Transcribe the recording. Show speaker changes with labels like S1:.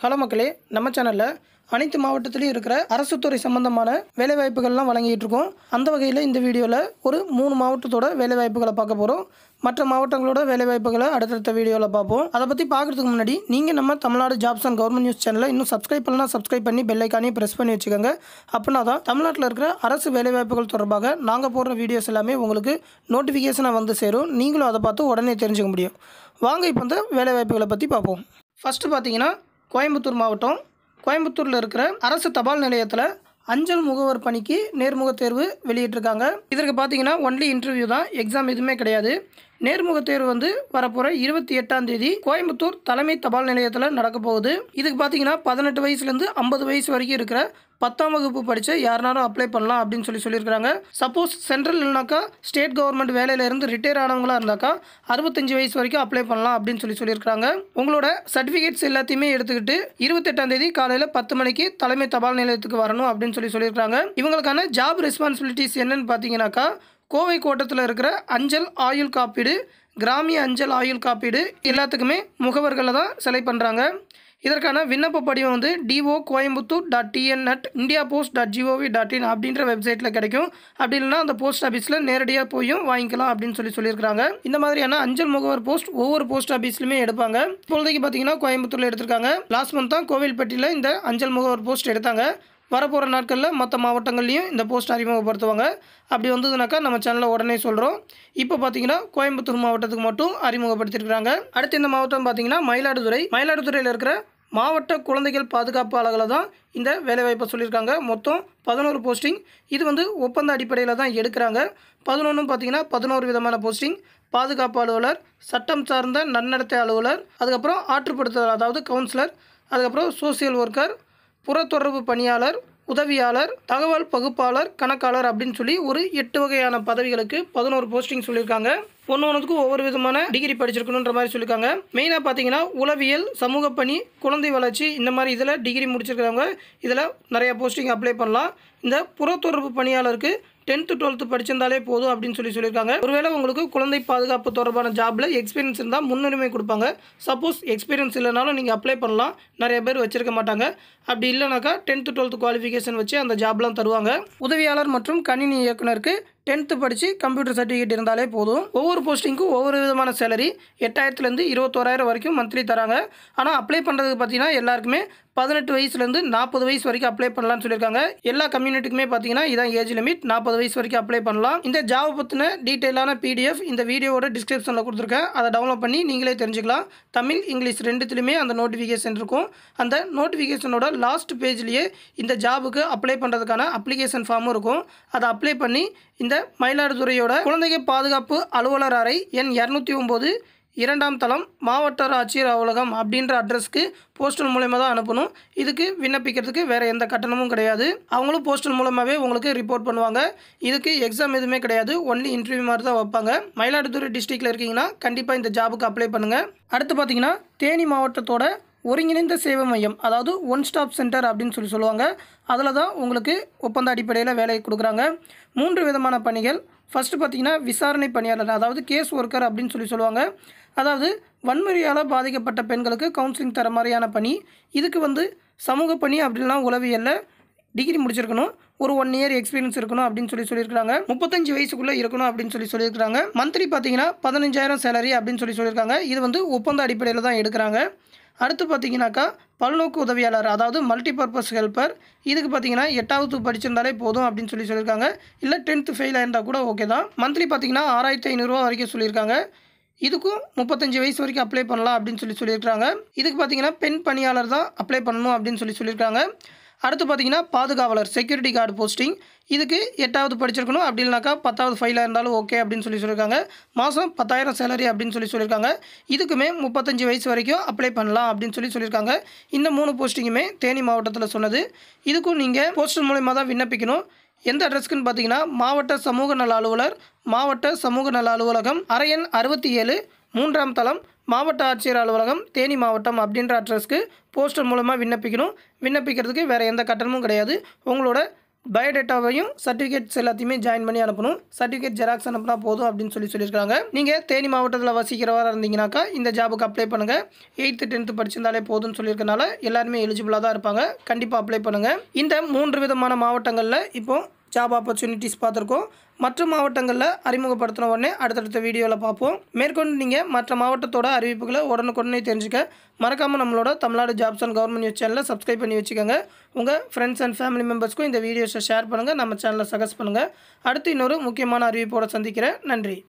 S1: hello மக்களே நம்ம சேனலில் அனைத்து மாவட்டத்திலையும் இருக்கிற அரசு துறை சம்பந்தமான வேலைவாய்ப்புகள்லாம் வழங்கிட்டு இருக்கோம் அந்த வகையில் இந்த வீடியோவில் ஒரு மூணு மாவட்டத்தோட வேலைவாய்ப்புகளை பார்க்க போகிறோம் மற்ற மாவட்டங்களோட வேலைவாய்ப்புகளை அடுத்தடுத்த வீடியோவில் பார்ப்போம் அதை பற்றி பார்க்குறதுக்கு முன்னாடி நீங்கள் நம்ம Tamil Nadu jobs and government news சேனலை இன்னும் சப்ஸ்கிரைப் பண்ணலாம் சப்ஸ்கிரைப் பண்ணி பெல் ஐக்கானையும் ப்ரெஸ் பண்ணி வச்சுக்கோங்க அப்படின்னா தான் தமிழ்நாட்டில் இருக்கிற அரசு வேலைவாய்ப்புகள் தொடர்பாக நாங்கள் போடுற வீடியோஸ் எல்லாமே உங்களுக்கு நோட்டிஃபிகேஷனாக வந்து சேரும் நீங்களும் அதை பார்த்து உடனே தெரிஞ்சுக்க முடியும் வாங்க இப்போ இந்த வேலைவாய்ப்புகளை பற்றி பார்ப்போம் ஃபஸ்ட்டு பார்த்தீங்கன்னா கோயம்புத்தூர் மாவட்டம் கோயம்புத்தூரில் இருக்கிற அரசு தபால் நிலையத்தில் அஞ்சல் முகவர் பணிக்கு நேர்முக தேர்வு வெளியிட்டிருக்காங்க இதற்கு பார்த்தீங்கன்னா ஒன்லி இன்டர்வியூ தான் எக்ஸாம் எதுவுமே கிடையாது நேர்முக தேர்வு வந்து வரப்போகிற இருபத்தி எட்டாம் தேதி கோயம்புத்தூர் தலைமை தபால் நிலையத்தில் நடக்க போகுது இதுக்கு பார்த்தீங்கன்னா பதினெட்டு வயசுலேருந்து ஐம்பது வயசு வரைக்கும் இருக்கிற பத்தாம் வகுப்பு படித்த யாருனாலும் அப்ளை பண்ணலாம் அப்படின்னு சொல்லி சொல்லியிருக்காங்க சப்போஸ் சென்ட்ரல் இல்லைனாக்கா ஸ்டேட் கவர்மெண்ட் வேலையில இருந்து ரிட்டையர் ஆனவங்களா இருந்தாக்கா அறுபத்தஞ்சு வயசு வரைக்கும் அப்ளை பண்ணலாம் அப்படின்னு சொல்லி சொல்லியிருக்காங்க உங்களோட சர்டிஃபிகேட்ஸ் எல்லாத்தையுமே எடுத்துக்கிட்டு இருபத்தெட்டாம் தேதி காலையில் பத்து மணிக்கு தலைமை தபால் நிலையத்துக்கு வரணும் அப்படின்னு சொல்லி சொல்லியிருக்காங்க இவங்களுக்கான ஜாப் ரெஸ்பான்சிபிலிட்டிஸ் என்னன்னு பார்த்தீங்கன்னாக்கா கோவை கோட்டத்தில் இருக்கிற அஞ்சல் ஆயுள் காப்பீடு கிராமிய அஞ்சல் ஆயுள் காப்பீடு எல்லாத்துக்குமே முகவர்களை தான் செலக்ட் பண்ணுறாங்க இதற்கான விண்ணப்ப படிவம் வந்து DO Coimbatore dot TN at India post dot GOV dot in அப்படின்ற வெப்சைட்டில் கிடைக்கும் அப்படி இல்லைன்னா அந்த போஸ்ட் ஆஃபீஸில் நேரடியாக போயும் வாங்கிக்கலாம் அப்படின்னு சொல்லி சொல்லியிருக்காங்க இந்த மாதிரியான அஞ்சல் முகவர் போஸ்ட் ஒவ்வொரு போஸ்ட் ஆஃபீஸ்லையுமே எடுப்பாங்க இப்போதைக்கு பார்த்தீங்கன்னா கோயம்புத்தூரில் எடுத்திருக்காங்க லாஸ்ட் மந்த் தான் கோவில்பட்டியில் இந்த அஞ்சல் முகவர் போஸ்ட் எடுத்தாங்க வரப்போகிற நாட்களில் மற்ற மாவட்டங்கள்லையும் இந்த போஸ்ட் அறிமுகப்படுத்துவாங்க அப்படி வந்ததுனாக்கா நம்ம சேனலில் உடனே சொல்கிறோம் இப்போ பார்த்தீங்கன்னா கோயம்புத்தூர் மாவட்டத்துக்கு மட்டும் அறிமுகப்படுத்தியிருக்காங்க அடுத்து இந்த மாவட்டம் பார்த்தீங்கன்னா மயிலாடுதுறை மயிலாடுதுறையில் இருக்கிற மாவட்ட குழந்தைகள் பாதுகாப்பு அலகில் தான் இந்த வேலைவாய்ப்பை சொல்லியிருக்காங்க மொத்தம் பதினோரு போஸ்டிங் இது வந்து ஒப்பந்த அடிப்படையில் தான் எடுக்கிறாங்க பதினொன்று பார்த்தீங்கன்னா பதினோரு விதமான போஸ்டிங் பாதுகாப்பு அலுவலர் சட்டம் சார்ந்த நன்னடத்தை அலுவலர் அதுக்கப்புறம் ஆற்றுப்படுத்துதல் அதாவது கவுன்சிலர் அதுக்கப்புறம் சோசியல் ஒர்க்கர் புறத்தொடர்பு பணியாளர் உதவியாளர் தகவல் பகுப்பாளர் கணக்காளர் அப்படின்னு சொல்லி ஒரு எட்டு வகையான பதவிகளுக்கு பதினோரு போஸ்டிங் சொல்லியிருக்காங்க ஒன்று ஒன்றுக்கும் ஒவ்வொரு விதமான டிகிரி படிச்சிருக்கணுன்ற மாதிரி சொல்லியிருக்காங்க மெயினாக பார்த்தீங்கன்னா உளவியல் சமூக பணி குழந்தை வளர்ச்சி இந்த மாதிரி இதில் டிகிரி முடிச்சிருக்கிறவங்க இதில் நிறைய போஸ்டிங் அப்ளை பண்ணலாம் இந்த புறத்தொடர்பு பணியாளருக்கு டென்த்து டுவெல்த்து படிச்சிருந்தாலே போதும் அப்படின்னு சொல்லி சொல்லியிருக்காங்க ஒருவேளை உங்களுக்கு குழந்தை பாதுகாப்பு தொடர்பான ஜாபில் எக்ஸ்பீரியன்ஸ் இருந்தால் முன்னுரிமை கொடுப்பாங்க சப்போஸ் எக்ஸ்பீரியன்ஸ் இல்லைனாலும் நீங்கள் அப்ளை பண்ணலாம் நிறைய பேர் வச்சிருக்க மாட்டாங்க அப்படி இல்லைனாக்கா டென்த்து டுவெல்த்து குவாலிஃபிகேஷன் வச்சு அந்த ஜாப்லாம் தருவாங்க உதவியாளர் மற்றும் கணினி இயக்குனருக்கு டென்த்து படித்து கம்ப்யூட்டர் சர்டிஃபிகேட் இருந்தாலே போதும் ஒவ்வொரு போஸ்டிங்க்கும் ஒவ்வொரு விதமான சேலரி எட்டாயிரத்துலேருந்து இருபத்தோராயிரம் வரைக்கும் மந்த்லி தராங்க ஆனால் அப்ளை பண்ணுறதுக்கு பார்த்தீங்கன்னா எல்லாருக்குமே பதினெட்டு வயசுலேருந்து நாற்பது வயசு வரைக்கும் அப்ளை பண்ணலாம்னு சொல்லியிருக்காங்க எல்லா கம்யூனிட்டிக்குமே பார்த்தீங்கன்னா இதான் ஏஜ் லிமிட் நாற்பது வயசு வரைக்கும் அப்ளை பண்ணலாம் இந்த ஜாப் பற்றின டீட்டெயிலான பிடிஎஃப் இந்த வீடியோவோட டிஸ்கிரிப்ஷனில் கொடுத்துருக்கேன் அதை டவுன்லோட் பண்ணி நீங்களே தெரிஞ்சுக்கலாம் தமிழ் இங்கிலீஷ் ரெண்டுத்துலையுமே அந்த நோட்டிஃபிகேஷன் இருக்கும் அந்த நோட்டிஃபிகேஷனோட லாஸ்ட் பேஜ்லேயே இந்த ஜாபுக்கு அப்ளை பண்ணுறதுக்கான அப்ளிகேஷன் ஃபார்மும் இருக்கும் அதை அப்ளை பண்ணி இந்த மயிலாடுதுறையோட குழந்தைகள் பாதுகாப்பு அலுவலர் அறை எண் இரநூத்தி ஒம்பது இரண்டாம் தளம் மாவட்ட ஆட்சியர் அலுவலகம் அப்படின்ற அட்ரஸ்க்கு போஸ்டல் மூலயமா தான் அனுப்பணும் இதுக்கு விண்ணப்பிக்கிறதுக்கு வேறு எந்த கட்டணமும் கிடையாது அவங்களும் போஸ்டல் மூலமாகவே உங்களுக்கு ரிப்போர்ட் பண்ணுவாங்க இதுக்கு எக்ஸாம் எதுவுமே கிடையாது ஒன்லி இன்டர்வியூ மாதிரி தான் வைப்பாங்க மயிலாடுதுறை டிஸ்ட்ரிக்டில் இருக்கீங்கன்னா கண்டிப்பாக இந்த ஜாபுக்கு அப்ளை பண்ணுங்கள் அடுத்து பார்த்தீங்கன்னா தேனி மாவட்டத்தோட ஒருங்கிணைந்த சேவை மையம் அதாவது ஒன் ஸ்டாப் சென்டர் அப்படின்னு சொல்லி சொல்லுவாங்க அதில் தான் உங்களுக்கு ஒப்பந்த அடிப்படையில் வேலை கொடுக்குறாங்க மூன்று விதமான பணிகள் ஃபஸ்ட்டு பார்த்தீங்கன்னா விசாரணை பணியாளர் அதாவது கேஸ் ஒர்க்கர் அப்படின்னு சொல்லி சொல்லுவாங்க அதாவது வன்முறையால் பாதிக்கப்பட்ட பெண்களுக்கு கவுன்சிலிங் தர மாதிரியான பணி இதுக்கு வந்து சமூக பணி அப்படின்னா உளவியலில் டிகிரி முடிச்சிருக்கணும் ஒரு ஒன் இயர் எக்ஸ்பீரியன்ஸ் இருக்கணும் அப்படின்னு சொல்லி சொல்லியிருக்காங்க முப்பத்தஞ்சு வயசுக்குள்ளே இருக்கணும் அப்படின்னு சொல்லி சொல்லியிருக்காங்க மந்த்லி பார்த்தீங்கன்னா பதினஞ்சாயிரம் சேலரி அப்படின்னு சொல்லி சொல்லியிருக்காங்க இது வந்து ஒப்பந்த அடிப்படையில் தான் எடுக்கிறாங்க அடுத்து பார்த்தீங்கன்னாக்கா பல்நோக்கு உதவியாளர் அதாவது மல்டி பர்பஸ் ஹெல்ப்பர் இதுக்கு பார்த்தீங்கன்னா எட்டாவது படிச்சிருந்தாலே போதும் அப்படின்னு சொல்லி சொல்லியிருக்காங்க இல்லை டென்த்து ஃபெயில் ஆயிருந்தால் கூட ஓகே தான் மந்த்லி பார்த்தீங்கன்னா ஆறாயிரத்தி ஐநூறுரூவா வரைக்கும் சொல்லியிருக்காங்க இதுக்கும் முப்பத்தஞ்சு வயசு வரைக்கும் அப்ளை பண்ணலாம் அப்படின்னு சொல்லி சொல்லியிருக்காங்க இதுக்கு பார்த்தீங்கன்னா பெண் பணியாளர் தான் அப்ளை பண்ணணும் அப்படின்னு சொல்லி சொல்லியிருக்காங்க அடுத்து பார்த்தீங்கன்னா பாதுகாவலர் செக்யூரிட்டி கார்டு போஸ்டிங் இதுக்கு எட்டாவது படிச்சிருக்கணும் அப்படி இல்லைனாக்கா பத்தாவது ஃபைலாக இருந்தாலும் ஓகே அப்படின்னு சொல்லி சொல்லியிருக்காங்க மாதம் பத்தாயிரம் சேலரி அப்படின்னு சொல்லி சொல்லியிருக்காங்க இதுக்குமே முப்பத்தஞ்சு வயசு வரைக்கும் அப்ளை பண்ணலாம் அப்படின்னு சொல்லி சொல்லியிருக்காங்க இந்த மூணு போஸ்டிங்குமே தேனி மாவட்டத்தில் சொன்னது இதுக்கும் நீங்கள் போஸ்டல் மூலயமா தான் விண்ணப்பிக்கணும் எந்த அட்ரஸ்க்குன்னு பார்த்தீங்கன்னா மாவட்ட சமூக நல அலுவலர் மாவட்ட சமூக நல அலுவலகம் அரையன் அறுபத்தி ஏழு மூன்றாம் தளம் மாவட்ட ஆட்சியர் அலுவலகம் தேனி மாவட்டம் அப்படின்ற அட்ரஸ்க்கு போஸ்டர் மூலமாக விண்ணப்பிக்கணும் விண்ணப்பிக்கிறதுக்கு வேறு எந்த கட்டணமும் கிடையாது உங்களோட பயோடேட்டாவையும் சர்டிஃபிகேட்ஸ் எல்லாத்தையுமே ஜாயின் பண்ணி அனுப்பணும் சர்டிஃபிகேட் ஜெராக்ஸ் அனுப்புனா போதும் அப்படின்னு சொல்லி சொல்லியிருக்காங்க நீங்கள் தேனி மாவட்டத்தில் வசிக்கிறவராக இருந்தீங்கன்னாக்கா இந்த ஜாபுக்கு அப்ளை பண்ணுங்கள் எயித்து டென்த்து படிச்சிருந்தாலே போதும்னு சொல்லியிருக்கனால எல்லாருமே எலிஜிபிளாக தான் இருப்பாங்க கண்டிப்பாக அப்ளை பண்ணுங்கள் இந்த மூன்று விதமான மாவட்டங்களில் இப்போ ஜாப் ஆப்பர்ச்சுனிட்டிஸ் பார்த்துருக்கோம் மற்ற மாவட்டங்களில் அறிமுகப்படுத்தின உடனே அடுத்தடுத்த வீடியோவில் பார்ப்போம் மேற்கொண்டு நீங்கள் மற்ற மாவட்டத்தோட அறிவிப்புகளை உடனுக்குடனே தெரிஞ்சுக்க மறக்காமல் நம்மளோட Tamil Nadu jobs and government news சேனலை சப்ஸ்கிரைப் பண்ணி வச்சுக்கோங்க உங்கள் ஃப்ரெண்ட்ஸ் அண்ட் ஃபேமிலி மெம்பர்ஸ்க்கும் இந்த வீடியோஸை ஷேர் பண்ணுங்கள் நம்ம சேனலை சஜஸ்ட் பண்ணுங்கள் அடுத்து இன்னொரு முக்கியமான அறிவிப்போட சந்திக்கிறேன் நன்றி